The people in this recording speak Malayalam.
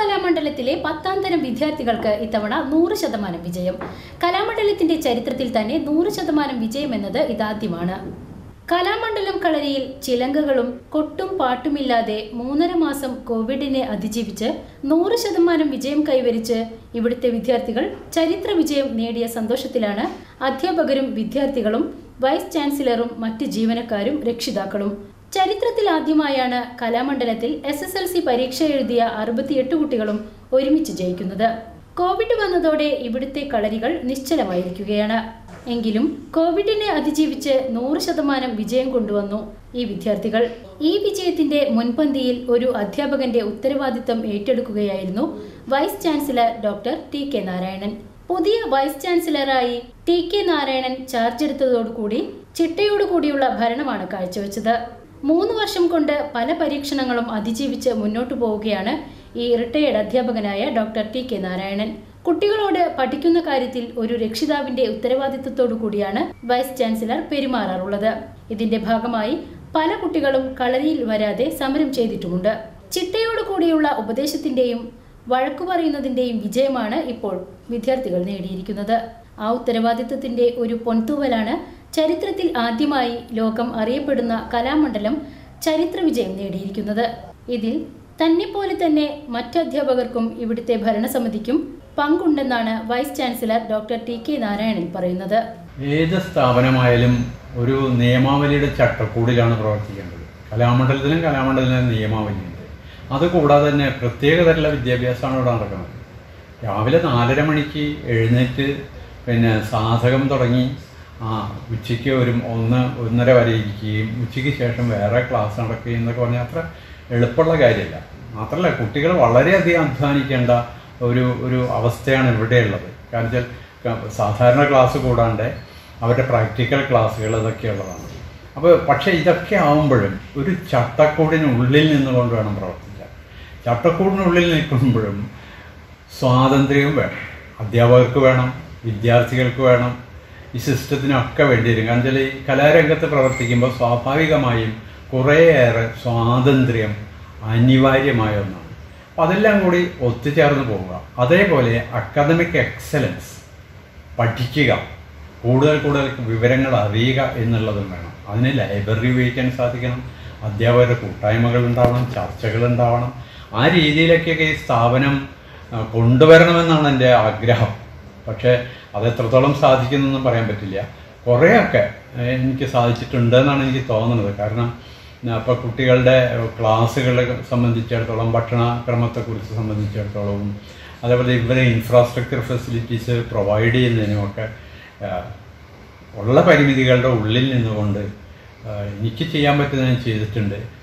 കലാമണ്ഡലത്തിലെ പത്താം തരം വിദ്യാർത്ഥികൾക്ക് ഇത്തവണ നൂറ് ശതമാനം വിജയം കലാമണ്ഡലത്തിന്റെ ചരിത്രത്തിൽ തന്നെ നൂറ് ശതമാനം വിജയം എന്നത് ഇതാദ്യമാണ് കലാമണ്ഡലം കളരിയിൽ ചിലങ്കകളും കൊട്ടും പാട്ടുമില്ലാതെ മൂന്നര മാസം കോവിഡിനെ അതിജീവിച്ച് നൂറ് ശതമാനം വിജയം കൈവരിച്ച് ഇവിടുത്തെ വിദ്യാർത്ഥികൾ ചരിത്ര വിജയം നേടിയ സന്തോഷത്തിലാണ് അധ്യാപകരും വിദ്യാർത്ഥികളും വൈസ് ചാൻസലറും മറ്റ് ജീവനക്കാരും രക്ഷിതാക്കളും ചരിത്രത്തിൽ ആദ്യമായാണ് കലാമണ്ഡലത്തിൽ എസ് എസ് എൽ സി പരീക്ഷ എഴുതിയ അറുപത്തിയെട്ട് കുട്ടികളും ഒരുമിച്ച് ജയിക്കുന്നത് കോവിഡ് വന്നതോടെ ഇവിടുത്തെ കളരികൾ നിശ്ചലമായിരിക്കുകയാണ് എങ്കിലും കോവിഡിനെ അതിജീവിച്ച് നൂറ് ശതമാനം വിജയം കൊണ്ടുവന്നു ഈ വിദ്യാർത്ഥികൾ ഈ വിജയത്തിന്റെ മുൻപന്തിയിൽ ഒരു അധ്യാപകന്റെ ഉത്തരവാദിത്തം ഏറ്റെടുക്കുകയായിരുന്നു vice chancellor doctor T K Narayanan പുതിയ വൈസ് ചാൻസലറായി ടി കെ നാരായണൻ ചാർജ് എടുത്തതോടുകൂടി ചിട്ടയോടുകൂടിയുള്ള ഭരണമാണ് കാഴ്ചവെച്ചത് മൂന്ന് വർഷം കൊണ്ട് പല പരീക്ഷണങ്ങളും അതിജീവിച്ച് മുന്നോട്ടു പോവുകയാണ് ഈ റിട്ടയേർഡ് അധ്യാപകനായ ഡോക്ടർ ടി കെ നാരായണൻ കുട്ടികളോട് പഠിക്കുന്ന കാര്യത്തിൽ ഒരു രക്ഷിതാവിന്റെ ഉത്തരവാദിത്വത്തോടു കൂടിയാണ് വൈസ് ചാൻസലർ പെരുമാറാറുള്ളത് ഇതിന്റെ ഭാഗമായി പല കുട്ടികളും കളരിയിൽ വരാതെ സമരം ചെയ്തിട്ടുമുണ്ട് ചിട്ടയോടു കൂടിയുള്ള ഉപദേശത്തിന്റെയും വഴക്കു പറയുന്നതിന്റെയും വിജയമാണ് ഇപ്പോൾ വിദ്യാർത്ഥികൾ നേടിയിരിക്കുന്നത് ആ ഉത്തരവാദിത്വത്തിന്റെ ഒരു പൊൻതൂവലാണ് ചരിത്രത്തിൽ ആദ്യമായി ലോകം അറിയപ്പെടുന്ന കലാമണ്ഡലം ചരിത്ര വിജയം നേടിയിരിക്കുന്നത് ഇതിൽ തന്നെ പോലെ തന്നെ മറ്റ് അധ്യാപകർക്കും ഇവിടുത്തെ ഭരണസമിതിക്കും പങ്കുണ്ടെന്നാണ് vice chancellor doctor T K Narayanan പറയുന്നത് ഏത് സ്ഥാപനമായാലും ഒരു നിയമാവലിയുടെ ചട്ടക്കൂടിലാണ് പ്രവർത്തിക്കേണ്ടത് കലാമണ്ഡലത്തിലും കലാമണ്ഡലത്തിലും നിയമാവലിയുണ്ട് അതുകൂടാതെ തന്നെ പ്രത്യേക തരത്തിലുള്ള വിദ്യാഭ്യാസമാണ് ഇവിടെ നടക്കുന്നത് രാവിലെ നാലര മണിക്ക് എഴുന്നേറ്റ് പിന്നെ സാധകം തുടങ്ങി ആ ഉച്ചയ്ക്ക് ഒരു ഒന്ന് ഒന്നര വരെ ഇരിക്കുകയും ഉച്ചയ്ക്ക് ശേഷം വേറെ ക്ലാസ് നടക്കുകയും എന്നൊക്കെ പറഞ്ഞാൽ അത്ര എളുപ്പമുള്ള കാര്യമല്ല മാത്രമല്ല കുട്ടികൾ വളരെയധികം അധ്വാനിക്കേണ്ട ഒരു ഒരു അവസ്ഥയാണ് ഇവിടെയുള്ളത് കാരണം വെച്ചാൽ ക- സാധാരണ ക്ലാസ് കൂടാണ്ട് അവരുടെ പ്രാക്ടിക്കൽ ക്ലാസ്സുകൾ ഇതൊക്കെ ഉള്ളതാണ് അപ്പോൾ പക്ഷേ ഇതൊക്കെ ആവുമ്പോഴും ഒരു ചട്ടക്കൂടിനുള്ളിൽ നിന്നുകൊണ്ട് വേണം പ്രവർത്തിക്കാൻ ചട്ടക്കൂടിനുള്ളിൽ നിൽക്കുമ്പോഴും സ്വാതന്ത്ര്യവും വേണം അധ്യാപകർക്ക് വേണം വിദ്യാർത്ഥികൾക്ക് വേണം ഈ സിസ്റ്റത്തിനൊക്കെ വേണ്ടി വരും കാരണം വെച്ചാൽ ഈ കലാരംഗത്ത് പ്രവർത്തിക്കുമ്പോൾ സ്വാഭാവികമായും കുറേയേറെ സ്വാതന്ത്ര്യം അനിവാര്യമായ ഒന്നാണ് അപ്പം അതെല്ലാം കൂടി ഒത്തുചേർന്ന് പോവുക അതേപോലെ അക്കാദമിക് എക്സലൻസ് പഠിക്കുക കൂടുതൽ കൂടുതൽ വിവരങ്ങൾ അറിയുക എന്നുള്ളതും വേണം അതിന് ലൈബ്രറി ഉപയോഗിക്കാൻ സാധിക്കണം അധ്യാപകരുടെ കൂട്ടായ്മകൾ ഉണ്ടാവണം ചർച്ചകൾ ഉണ്ടാവണം ആ രീതിയിലൊക്കെയൊക്കെ ഈ സ്ഥാപനം ആ, കൊണ്ടുവരണമെന്നാണ് എൻ്റെ ആഗ്രഹം പക്ഷേ അത് എത്രത്തോളം സാധിക്കുന്നൊന്നും പറയാൻ പറ്റില്ല കുറേയൊക്കെ ഏഹ്, എനിക്ക് സാധിച്ചിട്ടുണ്ട് എന്നാണ് എനിക്ക് തോന്നുന്നത് കാരണം അപ്പോൾ കുട്ടികളുടെ ക്ലാസ്സുകളെ സംബന്ധിച്ചിടത്തോളം ഭക്ഷണക്രമത്തെക്കുറിച്ച് സംബന്ധിച്ചിടത്തോളവും അതേപോലെ ഇവരെ ഇൻഫ്രാസ്ട്രക്ചർ ഫെസിലിറ്റീസ് പ്രൊവൈഡ് ചെയ്യുന്നതിനുമൊക്കെ ആ, ഉള്ള പരിമിതികളുടെ ഉള്ളിൽ നിന്നുകൊണ്ട് ആ, എനിക്ക് ചെയ്യാൻ പറ്റുന്നത് ഞാൻ ചെയ്തിട്ടുണ്ട്